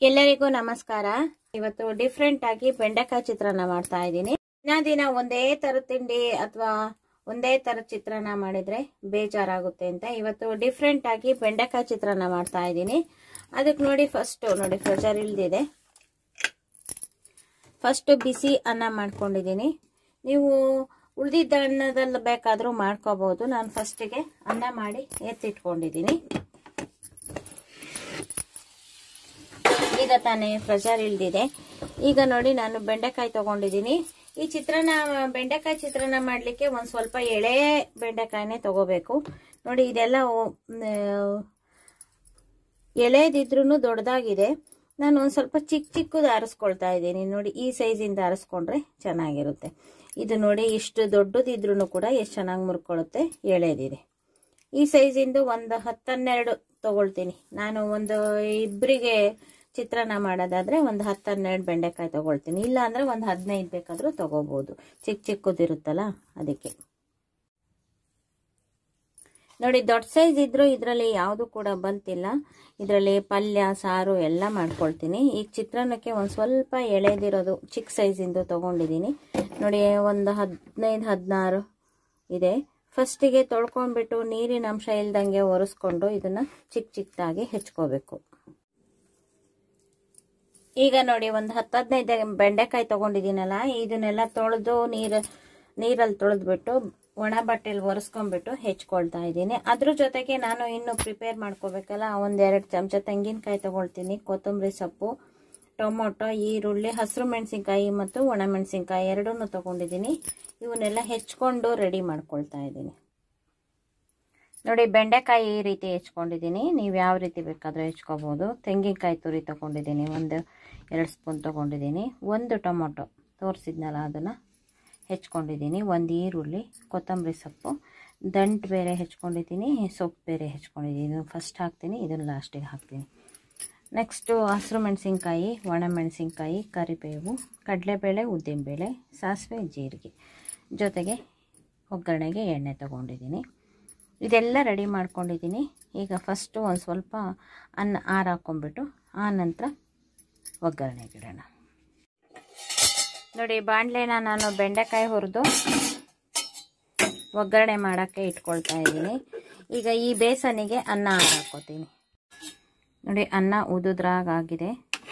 ಎಲ್ಲರಿಗೂ ನಮಸ್ಕಾರ ಇವತ್ತು ಡಿಫ್ರೆಂಟ್ ಆಗಿ ಬೆಂಡೆಕಾಯಿ ಚಿತ್ರಾನ್ನ ಮಾಡ್ತಾ ಇದ್ದೀನಿ ದಿನ ದಿನ ಒಂದೇ ತರ ತಿಂಡಿ ಅಥವಾ ಒಂದೇ ತರ ಚಿತ್ರಾನ್ನ ಮಾಡಿದ್ರೆ ಬೇಜಾರಾಗುತ್ತೆ ಅಂತ ಇವತ್ತು ಡಿಫ್ರೆಂಟ್ ಆಗಿ ಬೆಂಡೆಕಾಯಿ ಚಿತ್ರಾನ್ನ ಮಾಡ್ತಾ ಇದ್ದೀನಿ ಅದಕ್ಕೆ ನೋಡಿ ಫಸ್ಟ್ ನೋಡಿ ಪ್ರೆಷರ್ ಇಲ್ದಿದೆ ಫಸ್ಟ್ ಬಿಸಿ ಅನ್ನ ಮಾಡ್ಕೊಂಡಿದ್ದೀನಿ ನೀವು ಉಳಿದಿದ್ದ ಅನ್ನದಲ್ಲಿ ಬೇಕಾದರೂ ಮಾಡ್ಕೋಬಹುದು ನಾನು ಫಸ್ಟಿಗೆ ಅನ್ನ ಮಾಡಿ ಎತ್ತಿಟ್ಕೊಂಡಿದ್ದೀನಿ ಈಗ ತಾನೇ ಪ್ರೆಷರ್ ಇಲ್ದಿದೆ ಈಗ ನೋಡಿ ನಾನು ಬೆಂಡೆಕಾಯಿ ತಗೊಂಡಿದ್ದೀನಿ ಈ ಚಿತ್ರಾನ್ನ ಬೆಂಡೆಕಾಯಿ ಚಿತ್ರಾನ್ನ ಮಾಡಲಿಕ್ಕೆ ಒಂದು ಸ್ವಲ್ಪ ಎಳೆ ಬೆಂಡೆಕಾಯಿನೇ ತಗೋಬೇಕು ನೋಡಿ ಇದೆಲ್ಲ ಎಳೆದಿದ್ರೂ ದೊಡ್ಡದಾಗಿದೆ ನಾನು ಒಂದು ಸ್ವಲ್ಪ ಚಿಕ್ಕ ಚಿಕ್ಕದು ಆರಿಸ್ಕೊಳ್ತಾ ಇದ್ದೀನಿ ನೋಡಿ ಈ ಸೈಜಿಂದ ಆರಿಸ್ಕೊಂಡ್ರೆ ಚೆನ್ನಾಗಿರುತ್ತೆ ಇದು ನೋಡಿ ಇಷ್ಟು ದೊಡ್ಡದಿದ್ರೂ ಕೂಡ ಎಷ್ಟು ಚೆನ್ನಾಗಿ ಮುರ್ಕೊಳ್ಳುತ್ತೆ ಎಳೆದಿದೆ ಈ ಸೈಜಿಂದು ಒಂದು ಹತ್ತನ್ನೆರಡು ತಗೊಳ್ತೀನಿ ನಾನು ಒಂದು ಇಬ್ಬರಿಗೆ ಚಿತ್ರಾನ್ನ ಮಾಡೋದಾದ್ರೆ ಒಂದು ಹತ್ತನ್ನೆರಡು ಬೆಂಡೆಕಾಯಿ ತಗೊಳ್ತೀನಿ ಇಲ್ಲ ಅಂದ್ರೆ ಒಂದು ಹದಿನೈದು ಬೇಕಾದರೂ ತಗೋಬಹುದು ಚಿಕ್ಕ ಚಿಕ್ಕದಿರುತ್ತಲ್ಲ ಅದಕ್ಕೆ ನೋಡಿ ದೊಡ್ಡ ಸೈಜ್ ಇದ್ರೂ ಇದರಲ್ಲಿ ಯಾವುದು ಕೂಡ ಬಂತಿಲ್ಲ ಇದರಲ್ಲಿ ಪಲ್ಯ ಸಾರು ಎಲ್ಲ ಮಾಡ್ಕೊಳ್ತೀನಿ ಈಗ ಚಿತ್ರಾನ್ನಕ್ಕೆ ಒಂದು ಸ್ವಲ್ಪ ಎಳೆದಿರೋದು ಚಿಕ್ಕ ಸೈಜಿಂದು ತೊಗೊಂಡಿದ್ದೀನಿ ನೋಡಿ ಒಂದು ಹದಿನೈದು ಹದಿನಾರು ಇದೆ ಫಸ್ಟಿಗೆ ತೊಳ್ಕೊಂಡ್ಬಿಟ್ಟು ನೀರಿನ ಅಂಶ ಇಲ್ದಂಗೆ ಒರೆಸ್ಕೊಂಡು ಇದನ್ನು ಚಿಕ್ಕ ಚಿಕ್ಕದಾಗಿ ಹೆಚ್ಕೋಬೇಕು ಈಗ ನೋಡಿ ಒಂದು ಹತ್ತು ಹದಿನೈದು ಬೆಂಡೆಕಾಯಿ ತೊಗೊಂಡಿದ್ದೀನಲ್ಲ ಇದನ್ನೆಲ್ಲ ತೊಳೆದು ನೀರು ನೀರಲ್ಲಿ ತೊಳೆದ್ಬಿಟ್ಟು ಒಣ ಬಟ್ಟೆಲಿ ಒರೆಸ್ಕೊಂಡ್ಬಿಟ್ಟು ಹೆಚ್ಕೊಳ್ತಾ ಇದ್ದೀನಿ ಅದ್ರ ಜೊತೆಗೆ ನಾನು ಇನ್ನು ಪ್ರಿಪೇರ್ ಮಾಡ್ಕೋಬೇಕಲ್ಲ ಒಂದೆರಡು ಚಮಚ ತೆಂಗಿನಕಾಯಿ ತೊಗೊಳ್ತೀನಿ ಕೊತ್ತಂಬರಿ ಸೊಪ್ಪು ಟೊಮೊಟೊ ಈರುಳ್ಳಿ ಹಸಿರು ಮೆಣಸಿನ್ಕಾಯಿ ಮತ್ತು ಒಣಮೆಣಸಿನ್ಕಾಯಿ ಎರಡನ್ನೂ ತೊಗೊಂಡಿದ್ದೀನಿ ಇವನ್ನೆಲ್ಲ ಹೆಚ್ಕೊಂಡು ರೆಡಿ ಮಾಡ್ಕೊಳ್ತಾ ಇದ್ದೀನಿ ನೋಡಿ ಬೆಂಡೆಕಾಯಿ ಈ ರೀತಿ ಹೆಚ್ಕೊಂಡಿದ್ದೀನಿ ನೀವು ಯಾವ ರೀತಿ ಬೇಕಾದರೂ ಹೆಚ್ಕೋಬೋದು ತೆಂಗಿನಕಾಯಿ ತುರಿ ತೊಗೊಂಡಿದ್ದೀನಿ ಒಂದು ಎರಡು ಸ್ಪೂನ್ ತೊಗೊಂಡಿದ್ದೀನಿ ಒಂದು ಟೊಮೊಟೊ ತೋರಿಸಿದ್ನಲ್ಲ ಅದನ್ನು ಹೆಚ್ಕೊಂಡಿದ್ದೀನಿ ಒಂದು ಈರುಳ್ಳಿ ಕೊತ್ತಂಬರಿ ಸೊಪ್ಪು ದಂಟು ಬೇರೆ ಹೆಚ್ಕೊಂಡಿದ್ದೀನಿ ಸೊಪ್ಪು ಬೇರೆ ಹೆಚ್ಕೊಂಡಿದ್ದೀನಿ ಇದನ್ನು ಫಸ್ಟ್ ಹಾಕ್ತೀನಿ ಇದನ್ನು ಲಾಸ್ಟಿಗೆ ಹಾಕ್ತೀನಿ ನೆಕ್ಸ್ಟು ಹಸಿರು ಮೆಣಸಿನ್ಕಾಯಿ ಒಣಮೆಣಸಿನ್ಕಾಯಿ ಕರಿಬೇವು ಕಡಲೆಬೇಳೆ ಉದ್ದಿನಬೇಳೆ ಸಾಸಿವೆ ಜೀರಿಗೆ ಜೊತೆಗೆ ಒಗ್ಗರಣೆಗೆ ಎಣ್ಣೆ ತೊಗೊಂಡಿದ್ದೀನಿ ಇದೆಲ್ಲ ರೆಡಿ ಮಾಡ್ಕೊಂಡಿದ್ದೀನಿ ಈಗ ಫಸ್ಟು ಒಂದು ಸ್ವಲ್ಪ ಅನ್ನ ಆರು ಹಾಕ್ಕೊಂಬಿಟ್ಟು ಆ ನಂತರ ಒಗ್ಗರಣೆಗಿಡೋಣ ನೋಡಿ ಬಾಣಲೆನ ನಾನು ಬೆಂಡೆಕಾಯಿ ಹುರಿದು ಒಗ್ಗರಣೆ ಮಾಡೋಕ್ಕೆ ಇಟ್ಕೊಳ್ತಾ ಇದ್ದೀನಿ ಈಗ ಈ ಬೇಸನಿಗೆ ಅನ್ನ ಹಾಕೋತೀನಿ ನೋಡಿ ಅನ್ನ ಉದುದ್ರಾಗಿದೆ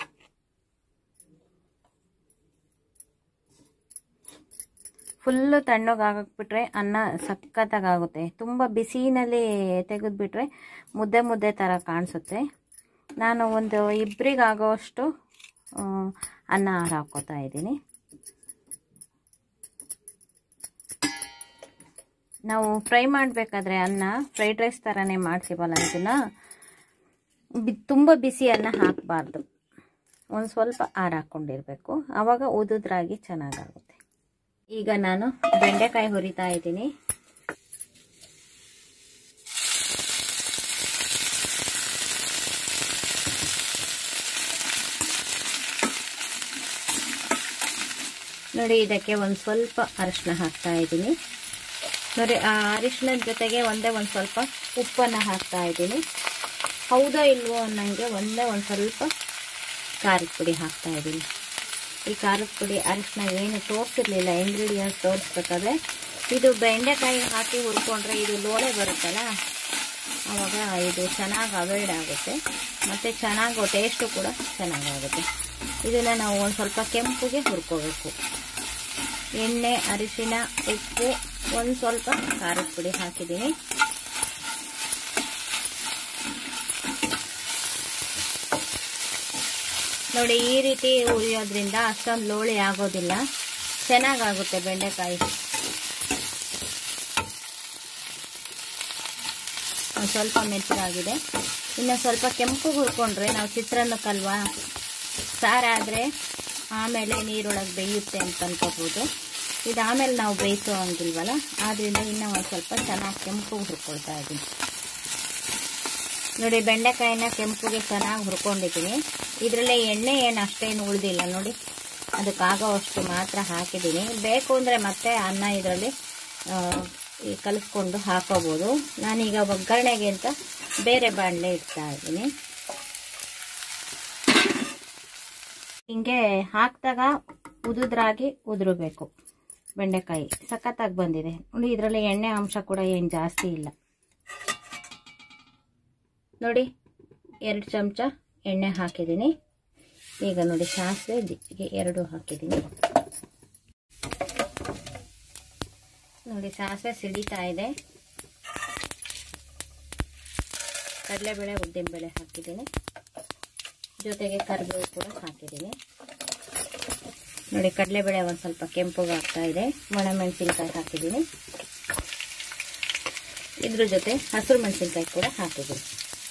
ಫುಲ್ಲು ತಣ್ಣಗಾಗಕ್ಬಿಟ್ರೆ ಅನ್ನ ಸಖತ್ತಾಗುತ್ತೆ ತುಂಬ ಬಿಸಿನಲ್ಲಿ ತೆಗೆದುಬಿಟ್ರೆ ಮುದ್ದೆ ಮುದ್ದೆ ಥರ ಕಾಣಿಸುತ್ತೆ ನಾನು ಒಂದು ಇಬ್ಬರಿಗಾಗೋಷ್ಟು ಅನ್ನ ಹಾಕೋತಾ ಇದ್ದೀನಿ ನಾವು ಫ್ರೈ ಮಾಡಬೇಕಾದ್ರೆ ಅನ್ನ ಫ್ರೈಡ್ ರೈಸ್ ಥರನೇ ಮಾಡ್ತೀವಲ್ಲ ಇದನ್ನು ಬಿ ತುಂಬ ಬಿಸಿ ಅನ್ನ ಹಾಕಬಾರ್ದು ಒಂದು ಸ್ವಲ್ಪ ಆರು ಹಾಕ್ಕೊಂಡಿರಬೇಕು ಆವಾಗ ಉದುದ್ರಾಗಿ ಚೆನ್ನಾಗಾಗುತ್ತೆ ಈಗ ನಾನು ಬೆಂಡೆಕಾಯಿ ಹುರಿತಾ ಇದ್ದೀನಿ ನೋಡಿ ಇದಕ್ಕೆ ಒಂದು ಸ್ವಲ್ಪ ಅರಿಶಿನ ಹಾಕ್ತಾ ಇದ್ದೀನಿ ನೋಡಿ ಆ ಅರಿಶಿನದ ಜೊತೆಗೆ ಒಂದೇ ಒಂದು ಸ್ವಲ್ಪ ಉಪ್ಪನ್ನು ಹಾಕ್ತಾ ಇದ್ದೀನಿ ಹೌದಾ ಇಲ್ವೋ ಅನ್ನಂಗೆ ಒಂದೇ ಒಂದು ಸ್ವಲ್ಪ ಖಾರದ ಪುಡಿ ಹಾಕ್ತಾ ಇದ್ದೀನಿ ಈ ಖಾರದ ಪುಡಿ ಅರಿಶಿನ ಏನು ತೋರಿಸಿರ್ಲಿಲ್ಲ ಇಂಗ್ರೀಡಿಯೆಂಟ್ಸ್ ತೋರಿಸ್ಬೇಕಾದ್ರೆ ಇದು ಬೆಂಡೆಕಾಯಿ ಹಾಕಿ ಹುರ್ಕೊಂಡ್ರೆ ಇದು ಲೋಳೆ ಬರುತ್ತಲ್ಲ ಆವಾಗ ಇದು ಚೆನ್ನಾಗಿ ಅವಾಯ್ಡ್ ಆಗುತ್ತೆ ಮತ್ತು ಚೆನ್ನಾಗಿ ಟೇಸ್ಟು ಕೂಡ ಚೆನ್ನಾಗಾಗುತ್ತೆ ಇದನ್ನು ನಾವು ಒಂದು ಸ್ವಲ್ಪ ಕೆಂಪುಗೆ ಹುರ್ಕೋಬೇಕು ಎಣ್ಣೆ ಅರಿಶಿನ ಉಪ್ಪು ಒಂದು ಸ್ವಲ್ಪ ಖಾರದ ಪುಡಿ ಹಾಕಿದ್ದೀನಿ ನೋಡಿ ಈ ರೀತಿ ಹುರಿಯೋದ್ರಿಂದ ಅಷ್ಟೊಂದು ಲೋಳಿ ಆಗೋದಿಲ್ಲ ಚೆನ್ನಾಗಾಗುತ್ತೆ ಬೆಂಡೆಕಾಯಿ ಒಂದು ಸ್ವಲ್ಪ ಮೆತ್ತಗಾಗಿದೆ ಇನ್ನು ಸ್ವಲ್ಪ ಕೆಂಪು ಹುರ್ಕೊಂಡ್ರೆ ನಾವು ಚಿತ್ರಾನ್ನಕ್ಕಲ್ವಾ ಸಾರಾದರೆ ಆಮೇಲೆ ನೀರೊಳಗೆ ಬೇಯುತ್ತೆ ಅಂತ ಅನ್ಕೋಬೋದು ಇದು ಆಮೇಲೆ ನಾವು ಬೇಯಿಸೋ ಹಂಗಿಲ್ವಲ್ಲ ಆದ್ದರಿಂದ ಇನ್ನೂ ಒಂದು ಸ್ವಲ್ಪ ಚೆನ್ನಾಗಿ ಕೆಂಪು ಹುರ್ಕೊಳ್ತಾ ಇದ್ದೀನಿ ನೋಡಿ ಬೆಂಡೆಕಾಯಿನ ಕೆಂಪುಗೆ ಚೆನ್ನಾಗಿ ಹುರ್ಕೊಂಡಿದ್ದೀನಿ ಇದರಲ್ಲೇ ಎಣ್ಣೆ ಏನು ಅಷ್ಟೇನು ಉಳಿದಿಲ್ಲ ನೋಡಿ ಅದಕ್ಕಾಗೋ ಅಷ್ಟು ಮಾತ್ರ ಹಾಕಿದ್ದೀನಿ ಬೇಕು ಅಂದರೆ ಮತ್ತೆ ಅನ್ನ ಇದರಲ್ಲಿ ಕಲಿಸ್ಕೊಂಡು ಹಾಕೋಬೋದು ನಾನೀಗ ಒಗ್ಗರಣೆಗೆ ಅಂತ ಬೇರೆ ಬಾಣಲೆ ಇಡ್ತಾ ಇದ್ದೀನಿ ಹಿಂಗೆ ಹಾಕಿದಾಗ ಉದುದ್ರಾಗಿ ಉದುರಬೇಕು ಬೆಂಡೆಕಾಯಿ ಸಖತ್ತಾಗಿ ಬಂದಿದೆ ನೋಡಿ ಇದರಲ್ಲಿ ಎಣ್ಣೆ ಅಂಶ ಕೂಡ ಏನು ಜಾಸ್ತಿ ಇಲ್ಲ ನೋಡಿ ಎರಡು ಚಮಚ ಎಣ್ಣೆ ಹಾಕಿದ್ದೀನಿ ಈಗ ನೋಡಿ ಸಾಸಿವೆ ಜೀರಿಗೆ ಎರಡು ಹಾಕಿದ್ದೀನಿ ನೋಡಿ ಸಾಸಿವೆ ಸಿಡಿತಾ ಇದೆ ಕಡಲೆಬೇಳೆ ಉದ್ದಿನಬೇಳೆ ಹಾಕಿದ್ದೀನಿ ಜೊತೆಗೆ ಕರಿಬೇವು ಕೂಡ ಹಾಕಿದ್ದೀನಿ ನೋಡಿ ಕಡಲೆಬೇಳೆ ಒಂದು ಸ್ವಲ್ಪ ಕೆಂಪುಗೆ ಆಗ್ತಾ ಇದೆ ಒಣಮೆಣಸಿನ್ಕಾಯಿ ಹಾಕಿದ್ದೀನಿ ಇದ್ರ ಜೊತೆ ಹಸಿರು ಮೆಣಸಿನ್ಕಾಯಿ ಕೂಡ ಹಾಕಿದ್ದೀನಿ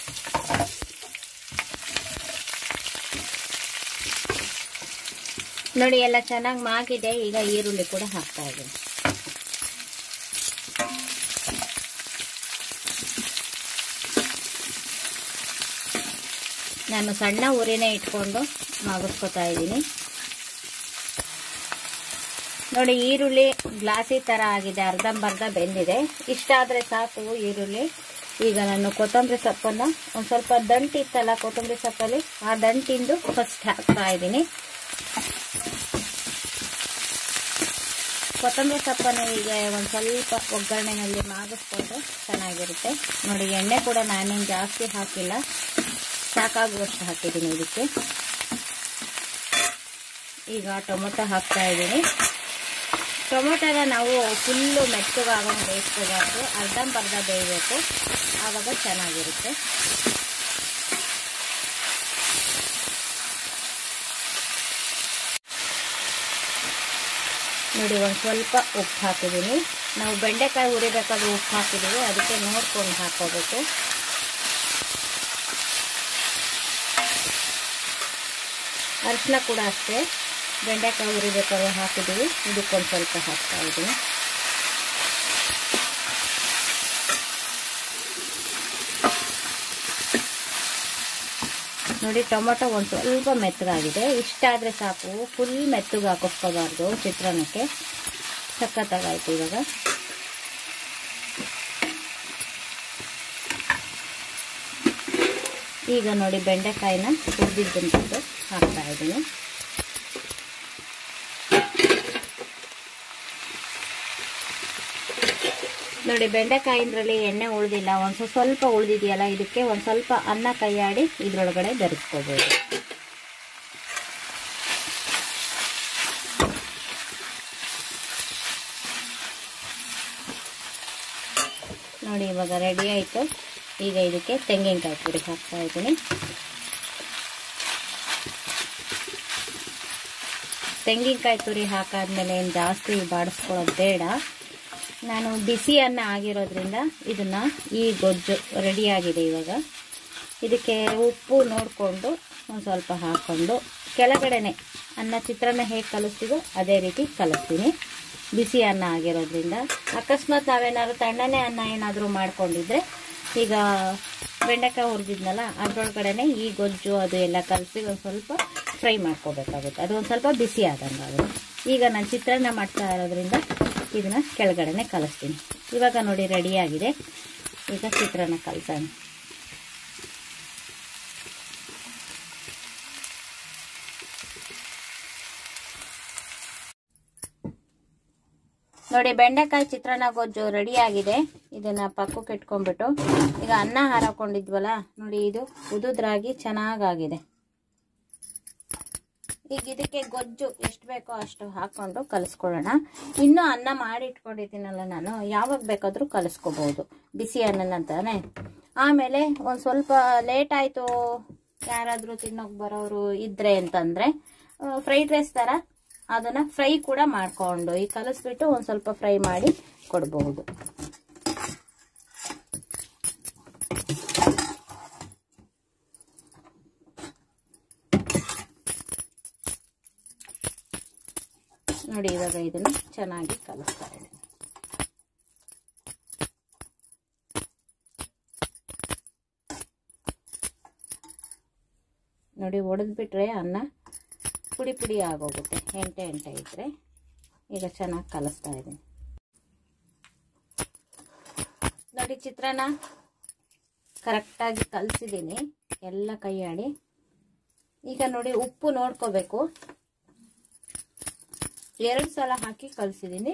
ನೋಡಿ ಎಲ್ಲ ಚೆನ್ನಾಗಿ ಮಾಗಿದೆ ಈಗ ಈರುಳ್ಳಿ ಕೂಡ ಹಾಕ್ತಾ ಇದ್ದೀನಿ ನಾನು ಸಣ್ಣ ಉರಿನೇ ಇಟ್ಕೊಂಡು ಮಾಗಿಸ್ಕೊತಾ ಇದ್ದೀನಿ ನೋಡಿ ಈರುಳ್ಳಿ ಗ್ಲಾಸಿ ಥರ ಆಗಿದೆ ಅರ್ಧಂಬರ್ಧ ಬೆಂದಿದೆ ಇಷ್ಟ ಆದರೆ ಸಾಕು ಈರುಳ್ಳಿ ಈಗ ನಾನು ಕೊತ್ತಂಬರಿ ಸೊಪ್ಪನ್ನು ಒಂದು ಸ್ವಲ್ಪ ದಂಟು ಇತ್ತಲ್ಲ ಕೊತ್ತಂಬರಿ ಸೊಪ್ಪಲ್ಲಿ ಆ ದಂಟಿಂದು ಫಸ್ಟ್ ಹಾಕ್ತಾ ಇದ್ದೀನಿ ಕೊತ್ತಂಬರಿ ಸೊಪ್ಪನ್ನು ಈಗ ಒಂದು ಸ್ವಲ್ಪ ಒಗ್ಗರಣೆನಲ್ಲಿ ಮಾಗಿಸ್ಕೊಂಡು ಚೆನ್ನಾಗಿರುತ್ತೆ ನೋಡಿ ಎಣ್ಣೆ ಕೂಡ ನಾನೇನು ಜಾಸ್ತಿ ಹಾಕಿಲ್ಲ ಸಾಕಾಗುವಷ್ಟು ಹಾಕಿದ್ದೀನಿ ಇದಕ್ಕೆ ಈಗ ಟೊಮೊಟೊ ಹಾಕ್ತಾ ಇದ್ದೀನಿ ಟೊಮೊಟೊನ ನಾವು ಫುಲ್ಲು ಮೆತ್ತಗಾಗೋಂಗೆ ಬೇಯಿಸ್ಕೋಬಾರ್ದು ಅರ್ಧಂಬರ್ಧ ಬೇಯಬೇಕು ಆವಾಗ ಚೆನ್ನಾಗಿರುತ್ತೆ ನೋಡಿ ಒಂದು ಸ್ವಲ್ಪ ಉಪ್ಪು ಹಾಕಿದ್ದೀನಿ ನಾವು ಬೆಂಡೆಕಾಯಿ ಉರಿಬೇಕಾದ್ರೆ ಉಪ್ಪು ಹಾಕಿದ್ದೀವಿ ಅದಕ್ಕೆ ನೋಡ್ಕೊಂಡು ಹಾಕೋಬೇಕು ಅರಿಶಿನ ಕೂಡ ಅಷ್ಟೇ ಬೆಂಡೆಕಾಯಿ ಉರಿಬೇಕಾದ್ರೆ ಹಾಕಿದ್ದೀವಿ ಇದಕ್ಕೊಂದು ಸ್ವಲ್ಪ ಹಾಕ್ತಾ ಇದ್ದೀನಿ ನೋಡಿ ಟೊಮೊಟೊ ಒಂದು ಸ್ವಲ್ಪ ಮೆತ್ತಗಾಗಿದೆ ಇಷ್ಟ ಆದರೆ ಸಾಕು ಫುಲ್ ಮೆತ್ತಗೆ ಹಾಕಿಸ್ಕೋಬಾರ್ದು ಚಿತ್ರಾನ್ನಕ್ಕೆ ಸಖತ್ತಾಗಾಯ್ತು ಇವಾಗ ಈಗ ನೋಡಿ ಬೆಂಡೆಕಾಯಿನ ಹುರಿದಿದ್ದಂಥದ್ದು ಹಾಕ್ತಾ ಇದ್ದೀನಿ ನೋಡಿ ಬೆಂಡೆಕಾಯಿಂದ್ರಲ್ಲಿ ಎಣ್ಣೆ ಉಳಿದಿಲ್ಲ ಒಂದು ಸ್ವಲ್ಪ ಉಳಿದಿದೆಯಲ್ಲ ಇದಕ್ಕೆ ಒಂದು ಸ್ವಲ್ಪ ಅನ್ನ ಕೈಯಾಡಿ ಇದ್ರೊಳಗಡೆ ಬೆರೆಸ್ಕೋಬೋದು ನೋಡಿ ಇವಾಗ ರೆಡಿ ಆಯಿತು ಈಗ ಇದಕ್ಕೆ ತೆಂಗಿನಕಾಯಿ ಪುಡಿ ಹಾಕ್ತಾ ಇದ್ದೀನಿ ತೆಂಗಿನಕಾಯಿ ತುರಿ ಹಾಕಾದ್ಮೇಲೆ ಏನು ಜಾಸ್ತಿ ಬಾಡಿಸ್ಕೊಳ್ಳೋದು ಬೇಡ ನಾನು ಬಿಸಿ ಅನ್ನ ಆಗಿರೋದ್ರಿಂದ ಇದನ್ನ ಈ ಗೊಜ್ಜು ರೆಡಿಯಾಗಿದೆ ಇವಾಗ ಇದಕ್ಕೆ ಉಪ್ಪು ನೋಡಿಕೊಂಡು ಒಂದು ಸ್ವಲ್ಪ ಹಾಕ್ಕೊಂಡು ಕೆಳಗಡೆನೆ ಅನ್ನ ಚಿತ್ರಾನ್ನ ಹೇಗೆ ಕಲಿಸ್ತೀವೋ ಅದೇ ರೀತಿ ಕಲಿಸ್ತೀನಿ ಬಿಸಿ ಅನ್ನ ಆಗಿರೋದ್ರಿಂದ ಅಕಸ್ಮಾತ್ ನಾವೇನಾದ್ರು ತಣ್ಣನೆ ಅನ್ನ ಏನಾದರೂ ಮಾಡ್ಕೊಂಡಿದ್ರೆ ಈಗ ಬೆಂಡೆಕಾಯಿ ಹುರಿದಿದ್ನಲ್ಲ ಅದ್ರೊಳಗಡೆನೆ ಈ ಗೊಜ್ಜು ಅದು ಎಲ್ಲ ಕಲಸಿ ಒಂದು ಸ್ವಲ್ಪ ಫ್ರೈ ಮಾಡ್ಕೋಬೇಕಾಗುತ್ತೆ ಅದು ಒಂದು ಸ್ವಲ್ಪ ಬಿಸಿ ಆದಂಗೆ ಆಗುತ್ತೆ ಈಗ ನಾನು ಚಿತ್ರಾನ್ನ ಮಾಡ್ತಾ ಇರೋದ್ರಿಂದ ಇದನ್ನ ಕೆಳಗಡೆನೆ ಕಲಿಸ್ತೀನಿ ಇವಾಗ ನೋಡಿ ರೆಡಿಯಾಗಿದೆ ಈಗ ಚಿತ್ರಾನ್ನ ಕಲಸೋಣ ನೋಡಿ ಬೆಂಡೆಕಾಯಿ ಚಿತ್ರಾನ್ನ ಗೊಜ್ಜು ರೆಡಿಯಾಗಿದೆ ಇದನ್ನ ಪಕ್ಕಕ್ಕೆ ಇಟ್ಕೊಂಡ್ಬಿಟ್ಟು ಈಗ ಅನ್ನ ಹಾರಾಕೊಂಡಿದ್ವಲ್ಲ ನೋಡಿ ಇದು ಉದುದ್ರಾಗಿ ಚೆನ್ನಾಗಾಗಿದೆ ಈಗ ಇದಕ್ಕೆ ಗೊಜ್ಜು ಎಷ್ಟು ಬೇಕೋ ಅಷ್ಟು ಹಾಕೊಂಡು ಕಲಿಸ್ಕೊಳ್ಳೋಣ ಇನ್ನೂ ಅನ್ನ ಮಾಡಿ ಇಟ್ಕೊಂಡಿದ್ದೀನಲ್ಲ ನಾನು ಯಾವಾಗ ಬೇಕಾದರೂ ಕಲಿಸ್ಕೋಬಹುದು ಬಿಸಿ ಅನ್ನನಂತಾನೆ ಆಮೇಲೆ ಒಂದು ಸ್ವಲ್ಪ ಲೇಟ್ ಆಯಿತು ಯಾರಾದರೂ ತಿನ್ನೋಕೆ ಬರೋರು ಇದ್ರೆ ಅಂತಂದರೆ ಫ್ರೈಡ್ ರೈಸ್ ಥರ ಅದನ್ನು ಫ್ರೈ ಕೂಡ ಮಾಡಿಕೊಂಡು ಈ ಕಲಿಸ್ಬಿಟ್ಟು ಒಂದು ಸ್ವಲ್ಪ ಫ್ರೈ ಮಾಡಿ ಕೊಡಬಹುದು ನೋಡಿ ಇವಾಗ ಇದನ್ನು ಚೆನ್ನಾಗಿ ಕಲಿಸ್ತಾ ಇದ್ದೀನಿ ನೋಡಿ ಒಡೆದ್ಬಿಟ್ರೆ ಅನ್ನ ಪುಡಿ ಪುಡಿ ಆಗೋಗುತ್ತೆ ಎಂಟೆ ಎಂಟೆ ಇದ್ರೆ ಈಗ ಚೆನ್ನಾಗಿ ಕಲಿಸ್ತಾ ಇದ್ದೀನಿ ನೋಡಿ ಚಿತ್ರಾನ್ನ ಕರೆಕ್ಟಾಗಿ ಕಲಿಸಿದ್ದೀನಿ ಎಲ್ಲ ಕೈಯಾಡಿ ಈಗ ನೋಡಿ ಉಪ್ಪು ನೋಡ್ಕೋಬೇಕು ಎರಡು ಸಲ ಹಾಕಿ ಕಲಸಿದ್ದೀನಿ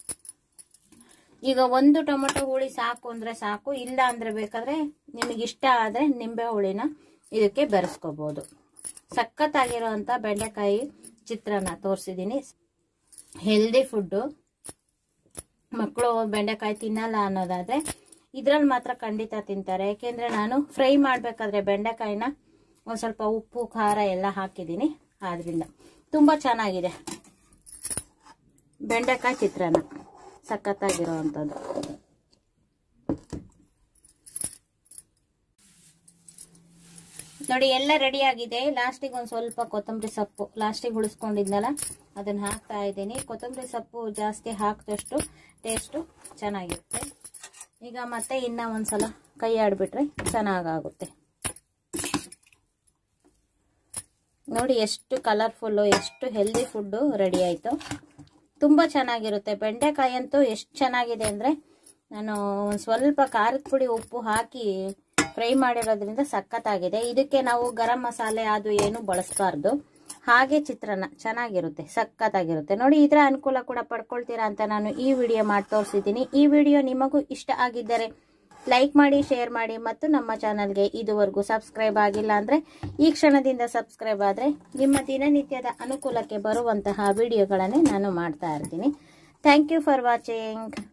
ಈಗ ಒಂದು ಟೊಮೊಟೊ ಹುಳಿ ಸಾಕು ಅಂದ್ರೆ ಸಾಕು ಇಲ್ಲ ಅಂದ್ರೆ ಬೇಕಾದ್ರೆ ನಿಮಗೆ ಇಷ್ಟ ಆದ್ರೆ ನಿಂಬೆ ಹುಳಿನ ಇದಕ್ಕೆ ಬೆರೆಸ್ಕೋಬಹುದು ಸಖತ್ತಾಗಿರೋಂಥ ಬೆಂಡೆಕಾಯಿ ಚಿತ್ರಾನ್ನ ತೋರಿಸಿದ್ದೀನಿ ಹೆಲ್ದಿ ಫುಡ್ಡು ಮಕ್ಕಳು ಬೆಂಡೆಕಾಯಿ ತಿನ್ನಲ್ಲ ಅನ್ನೋದಾದ್ರೆ ಇದ್ರಲ್ಲಿ ಮಾತ್ರ ಖಂಡಿತ ತಿಂತಾರೆ ಯಾಕೆಂದ್ರೆ ನಾನು ಫ್ರೈ ಮಾಡಬೇಕಾದ್ರೆ ಬೆಂಡೆಕಾಯಿನ ಒಂದು ಸ್ವಲ್ಪ ಉಪ್ಪು ಖಾರ ಎಲ್ಲ ಹಾಕಿದ್ದೀನಿ ಆದ್ರಿಂದ ತುಂಬ ಚೆನ್ನಾಗಿದೆ ಬೆಂಡೆಕಾಯಿ ಚಿತ್ರಾನ್ನ ಸಖತ್ತಾಗಿರೋ ಅಂಥದ್ದು ನೋಡಿ ಎಲ್ಲ ರೆಡಿ ಆಗಿದೆ ಲಾಸ್ಟಿಗೆ ಒಂದು ಸ್ವಲ್ಪ ಕೊತ್ತಂಬರಿ ಸೊಪ್ಪು ಲಾಸ್ಟಿಗೆ ಉಳಿಸ್ಕೊಂಡಿದ್ನಲ್ಲ ಅದನ್ನ ಹಾಕ್ತಾ ಇದ್ದೀನಿ ಕೊತ್ತಂಬರಿ ಸೊಪ್ಪು ಜಾಸ್ತಿ ಹಾಕಿದಷ್ಟು ಟೇಸ್ಟು ಚೆನ್ನಾಗಿರುತ್ತೆ ಈಗ ಮತ್ತೆ ಇನ್ನ ಒಂದ್ಸಲ ಕೈ ಆಡ್ಬಿಟ್ರೆ ಚೆನ್ನಾಗಾಗುತ್ತೆ ನೋಡಿ ಎಷ್ಟು ಕಲರ್ಫುಲ್ಲು ಎಷ್ಟು ಹೆಲ್ದಿ ಫುಡ್ಡು ರೆಡಿ ಆಯಿತು ತುಂಬ ಚೆನ್ನಾಗಿರುತ್ತೆ ಬೆಂಡೆಕಾಯಿ ಅಂತೂ ಎಷ್ಟು ಚೆನ್ನಾಗಿದೆ ಅಂದರೆ ನಾನು ಒಂದು ಸ್ವಲ್ಪ ಖಾರದ ಪುಡಿ ಉಪ್ಪು ಹಾಕಿ ಫ್ರೈ ಮಾಡಿರೋದ್ರಿಂದ ಸಖತ್ತಾಗಿದೆ ಇದಕ್ಕೆ ನಾವು ಗರಂ ಮಸಾಲೆ ಅದು ಏನು ಬಳಸಬಾರ್ದು ಹಾಗೆ ಚಿತ್ರಾನ್ನ ಚೆನ್ನಾಗಿರುತ್ತೆ ಸಖತ್ತಾಗಿರುತ್ತೆ ನೋಡಿ ಇದರ ಅನುಕೂಲ ಕೂಡ ಪಡ್ಕೊಳ್ತೀರಾ ಅಂತ ನಾನು ಈ ವಿಡಿಯೋ ಮಾಡಿ ತೋರಿಸಿದ್ದೀನಿ ಈ ವಿಡಿಯೋ ನಿಮಗೂ ಇಷ್ಟ ಆಗಿದ್ದರೆ ಲೈಕ್ ಮಾಡಿ ಶೇರ್ ಮಾಡಿ ಮತ್ತು ನಮ್ಮ ಚಾನಲ್ಗೆ ಇದುವರೆಗೂ ಸಬ್ಸ್ಕ್ರೈಬ್ ಆಗಿಲ್ಲ ಅಂದರೆ ಈ ಕ್ಷಣದಿಂದ ಸಬ್ಸ್ಕ್ರೈಬ್ ಆದರೆ ನಿಮ್ಮ ದಿನನಿತ್ಯದ ಅನುಕೂಲಕ್ಕೆ ಬರುವಂತಹ ವಿಡಿಯೋಗಳನ್ನೇ ನಾನು ಮಾಡ್ತಾ ಇರ್ತೀನಿ ಥ್ಯಾಂಕ್ ಯು ಫಾರ್ ವಾಚಿಂಗ್